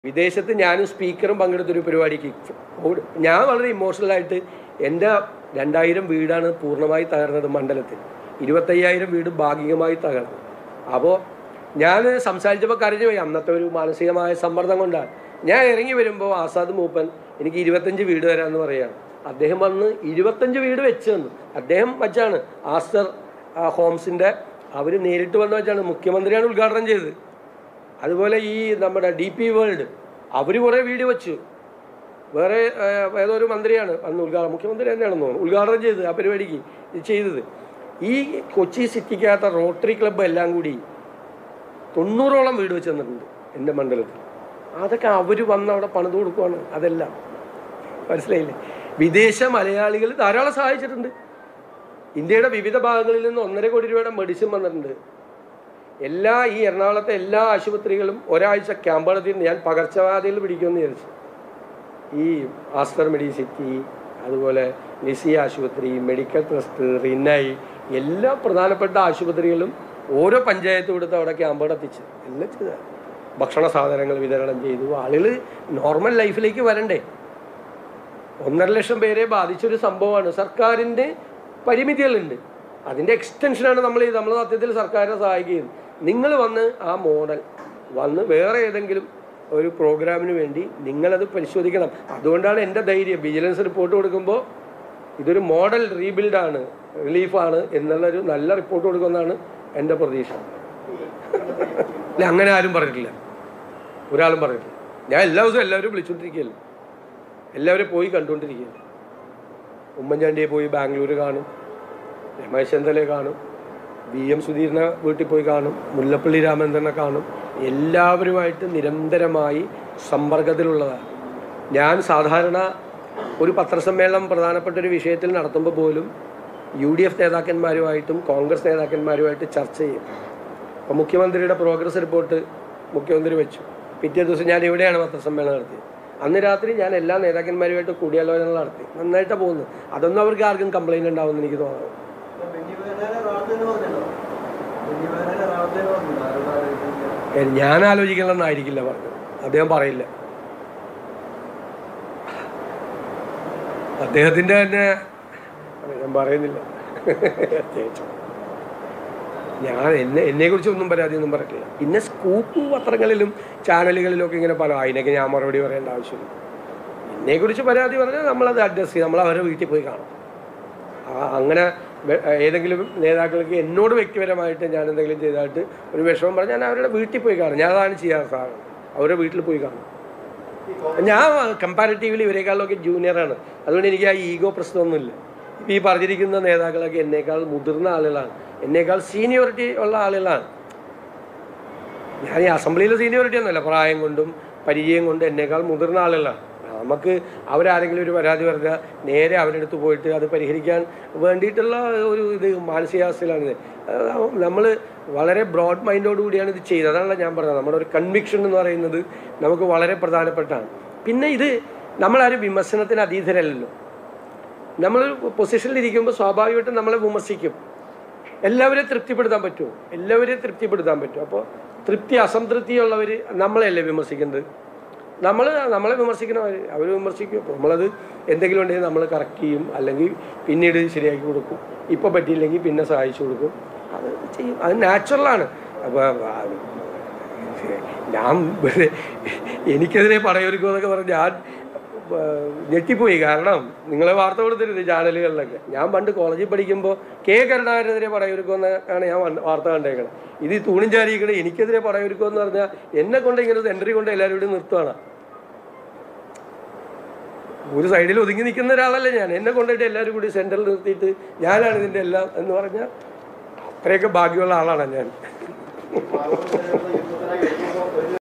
വിദേശത്ത് ഞാനും സ്പീക്കറും പങ്കെടുത്തൊരു പരിപാടിക്ക് ഓട്- ഞാൻ വളരെ ഇമോഷണലായിട്ട് എൻ്റെ രണ്ടായിരം വീടാണ് പൂർണ്ണമായി തകർന്നത് മണ്ഡലത്തിൽ ഇരുപത്തയ്യായിരം വീട് ഭാഗികമായി തകർന്നു അപ്പോൾ ഞാൻ സംസാരിച്ചപ്പോൾ കരഞ്ഞു പോയി അന്നത്തെ ഒരു മാനസികമായ സമ്മർദ്ദം കൊണ്ടാണ് ഞാൻ ഇറങ്ങി വരുമ്പോൾ ആസാദ് മൂപ്പൻ എനിക്ക് ഇരുപത്തഞ്ച് വീട് തരാമെന്ന് പറയുകയാണ് അദ്ദേഹം വന്ന് ഇരുപത്തഞ്ച് വീട് വെച്ച് തന്നു അദ്ദേഹം വച്ചാണ് ആസ്റ്റർ ആ, ഹോംസിൻ്റെ അവർ നേരിട്ട് വന്ന് വെച്ചാണ് മുഖ്യമന്ത്രിയാണ് ഉദ്ഘാടനം ചെയ്തത് അതുപോലെ ഈ നമ്മുടെ ഡി പി വേൾഡ് അവർ കുറേ വീഡിയോ വെച്ചു വേറെ ഏഹ്, ഏതോ ഒരു മന്ത്രിയാണ് അന്ന് ഉദ്ഘാടനം മുഖ്യമന്ത്രി തന്നെയാണെന്ന് തോന്നുന്നു ഉദ്ഘാടനം ചെയ്തത് ആ പരിപാടിക്ക് ഇത് ചെയ്തത് ഈ കൊച്ചി സിറ്റിക്കകത്ത റോട്ടറി ക്ലബ്ബ് എല്ലാം കൂടി തൊണ്ണൂറോളം വീട് വെച്ച് തന്നിട്ടുണ്ട് എൻ്റെ മണ്ഡലത്തിൽ അതൊക്കെ അവർ വന്ന് അവിടെ പണിത് കൊടുക്കുവാണ് അതെല്ലാം മനസ്സിലായില്ലേ വിദേശ മലയാളികൾ ധാരാളം സഹായിച്ചിട്ടുണ്ട് ഇന്ത്യയുടെ വിവിധ ഭാഗങ്ങളിൽ നിന്ന് ഒന്നര കോടി രൂപയുടെ മെഡിസിൻ വന്നിട്ടുണ്ട് എല്ലാ ഈ എറണാകുളത്തെ എല്ലാ ആശുപത്രികളും ഒരാഴ്ച ക്യാമ്പ് നടത്തിയിട്ടുണ്ട് ഞാൻ പകർച്ചവ്യാധികൾ പിടിക്കുമെന്ന് വിചാരിച്ചു ഈ ആസ്റ്റർ മെഡിസിറ്റി അതുപോലെ ലിസി ആശുപത്രി മെഡിക്കൽ ട്രസ്റ്റ് റിനൈ എല്ലാ പ്രധാനപ്പെട്ട ആശുപത്രികളും ഓരോ പഞ്ചായത്ത് കൊടുത്ത് അവിടെ ക്യാമ്പ് നടത്തിച്ച് എല്ലാം ചെയ്ത ഭക്ഷണ സാധനങ്ങൾ വിതരണം ചെയ്തു ആളുകൾ നോർമൽ ലൈഫിലേക്ക് വരണ്ടേ ഒന്നര ലക്ഷം പേരെ ബാധിച്ചൊരു സംഭവമാണ് സർക്കാരിൻ്റെ പരിമിതികളുണ്ട് അതിൻ്റെ എക്സ്റ്റൻഷനാണ് നമ്മൾ ഈ നമ്മൾ സത്യത്തിൽ സർക്കാരിനെ സഹായിക്കുന്നത് നിങ്ങൾ വന്ന് ആ മോഡൽ വന്ന് വേറെ ഏതെങ്കിലും ഒരു പ്രോഗ്രാമിന് വേണ്ടി നിങ്ങളത് പരിശോധിക്കണം അതുകൊണ്ടാണ് എൻ്റെ ധൈര്യം വിജിലൻസ് റിപ്പോർട്ട് കൊടുക്കുമ്പോൾ ഇതൊരു മോഡൽ റീബിൽഡാണ് റിലീഫാണ് എന്നുള്ളൊരു നല്ല റിപ്പോർട്ട് കൊടുക്കുമെന്നാണ് എൻ്റെ പ്രതീക്ഷ അല്ല അങ്ങനെ ആരും പറഞ്ഞിട്ടില്ല ഒരാളും പറഞ്ഞിട്ടില്ല ഞാൻ എല്ലാ ദിവസവും എല്ലാവരും വിളിച്ചുകൊണ്ടിരിക്കുകയല്ലേ എല്ലാവരും പോയി കണ്ടുകൊണ്ടിരിക്കുകയാണ് ഉമ്മൻചാണ്ടിയെ പോയി ബാംഗ്ലൂർ കാണും രമേശ് ചെന്തലെ കാണും വി എം സുധീറിനെ വീട്ടിൽ പോയി കാണും മുല്ലപ്പള്ളി രാമചന്ദ്രനെ കാണും എല്ലാവരുമായിട്ട് നിരന്തരമായി സമ്പർക്കത്തിലുള്ളതാണ് ഞാൻ സാധാരണ ഒരു പത്രസമ്മേളനം പ്രധാനപ്പെട്ട ഒരു വിഷയത്തിൽ നടത്തുമ്പോൾ പോലും യു ഡി എഫ് നേതാക്കന്മാരുമായിട്ടും കോൺഗ്രസ് നേതാക്കന്മാരുമായിട്ട് ചർച്ച ചെയ്യും അപ്പോൾ മുഖ്യമന്ത്രിയുടെ പ്രോഗ്രസ് റിപ്പോർട്ട് മുഖ്യമന്ത്രി വെച്ചു പിറ്റേ ദിവസം ഞാൻ ഇവിടെയാണ് പത്രസമ്മേളനം നടത്തിയത് അന്ന് രാത്രി ഞാൻ എല്ലാ നേതാക്കന്മാരുമായിട്ട് കൂടിയാലോചന നടത്തി നന്നായിട്ടാണ് പോകുന്നത് അതൊന്നും അവർക്ക് ആർക്കും കംപ്ലൈൻറ്റ് ഉണ്ടാവുമെന്ന് എനിക്ക് തോന്നുന്നു ഏ, ഞാൻ ആലോചിക്കണമെന്നായിരിക്കില്ല പറഞ്ഞത് അദ്ദേഹം പറയില്ല അദ്ദേഹത്തിൻ്റെ തന്നെ ഞാൻ പറയുന്നില്ല പ്രത്യേകിച്ച്. ഞാൻ എന്നെ എന്നെ കുറിച്ച് ഒന്നും പരാതിയൊന്നും പറഞ്ഞിട്ടില്ല പിന്നെ സ്കൂപ്പ് പത്രങ്ങളിലും ചാനലുകളിലും ഒക്കെ ഇങ്ങനെ പറയും അതിനൊക്കെ ഞാൻ മറുപടി പറയേണ്ട ആവശ്യമില്ല എന്നെ കുറിച്ച് പരാതി പറഞ്ഞാൽ നമ്മളത് അഡ്രസ്സ് ചെയ്യും നമ്മൾ അവരുടെ വീട്ടിൽ പോയി കാണും ആ- അങ്ങനെ വെ- ഏതെങ്കിലും നേതാക്കൾക്ക് എന്നോട് വ്യക്തിപരമായിട്ട് ഞാൻ എന്തെങ്കിലും ചെയ്തായിട്ട് ഒരു വിഷമം പറഞ്ഞാൽ ഞാൻ അവരുടെ വീട്ടിൽ പോയി കാണും ഞാൻ അതാണ് ചെയ്യാറ് സാധനം അവരുടെ വീട്ടിൽ പോയി കാണും ഞാൻ കമ്പാരിറ്റീവ്ലി ഇവരെക്കാളൊക്കെ ജൂനിയറാണ് അതുകൊണ്ട് എനിക്ക് ആ ഈഗോ പ്രശ്നമൊന്നുമില്ല ഇപ്പം ഈ പറഞ്ഞിരിക്കുന്ന നേതാക്കളൊക്കെ എന്നേക്കാൾ മുതിർന്ന ആളുകളാണ് എന്നേക്കാൾ സീനിയോറിറ്റി ഉള്ള ആളുകളാണ് ഞാൻ ഈ അസംബ്ലിയിലെ സീനിയോറിറ്റി ഒന്നുമല്ല പ്രായം കൊണ്ടും പരിചയം കൊണ്ടും എന്നേക്കാൾ മുതിർന്ന ആളുകളാണ് നമുക്ക് അവരാരെങ്കിലും ഒരു പരാതി പറഞ്ഞാൽ നേരെ അവരുടെ അടുത്ത് പോയിട്ട് അത് പരിഹരിക്കാൻ വേണ്ടിയിട്ടുള്ള ഒരു ഇത് മാനസികാവസ്ഥയിലാണ് നമ്മൾ വളരെ ബ്രോഡ് മൈൻഡോട് കൂടിയാണ് ഇത് ചെയ്യുന്നത് അതാണല്ലോ ഞാൻ പറഞ്ഞത് നമ്മുടെ ഒരു കൺവിക്ഷൻ എന്ന് പറയുന്നത് നമുക്ക് വളരെ പ്രധാനപ്പെട്ടാണ് പിന്നെ ഇത് നമ്മളാരും വിമർശനത്തിന് അതീതരല്ലല്ലോ നമ്മൾ പൊസിഷനിൽ ഇരിക്കുമ്പോൾ സ്വാഭാവികമായിട്ടും നമ്മളെ വിമർശിക്കും എല്ലാവരെയും തൃപ്തിപ്പെടുത്താൻ പറ്റുമോ എല്ലാവരെയും തൃപ്തിപ്പെടുത്താൻ പറ്റും അപ്പോൾ തൃപ്തി അസംതൃപ്തിയുള്ളവർ നമ്മളെയല്ലേ വിമർശിക്കുന്നത് നമ്മൾ നമ്മളെ വിമർശിക്കണവർ അവർ വിമർശിക്കും അപ്പോൾ നമ്മളത് എന്തെങ്കിലും ഉണ്ടെങ്കിൽ നമ്മൾ കറക്റ്റ് ചെയ്യും അല്ലെങ്കിൽ പിന്നീട് ശരിയാക്കി കൊടുക്കും ഇപ്പോൾ പറ്റിയില്ലെങ്കിൽ പിന്നെ സഹായിച്ചു കൊടുക്കും അത് ചെയ്യും അത് നാച്ചുറലാണ് അപ്പോൾ ഞാൻ വെറുതെ എനിക്കെതിരെ പടയൊരുക്കുമെന്നൊക്കെ പറഞ്ഞ് ഞാൻ ആ, ഞെട്ടിപ്പോയി കാരണം നിങ്ങളെ വാർത്ത കൊടുത്തിരുന്നു ചാനലുകളിലൊക്കെ ഞാൻ പണ്ട് കോളേജിൽ പഠിക്കുമ്പോൾ കെ കരുണാകരനെതിരെ പടയൊരുക്കുമെന്നാണ് ഞാൻ വന്ന- വാർത്ത കണ്ടേക്കണത് ഇത് ഈ തൂണും ചാരിക്കണേ എനിക്കെതിരെ പടയൊരുക്കുമെന്ന് പറഞ്ഞാൽ എന്നെ കൊണ്ട് ഇങ്ങനെ സെൻറ്ററിൽ കൊണ്ട് എല്ലാവരും കൂടി നിർത്തുകയാണ് ഒരു സൈഡിൽ ഒതുങ്ങി നിൽക്കുന്ന ഒരാളല്ല ഞാൻ എന്നെ കൊണ്ടിട്ട് എല്ലാവരും കൂടി സെൻറ്ററിൽ നിർത്തിയിട്ട് ഞാനാണ് ഇതിൻ്റെ എല്ലാം എന്ന് പറഞ്ഞാൽ അത്രയൊക്കെ ഭാഗ്യമുള്ള ആളാണ് ഞാൻ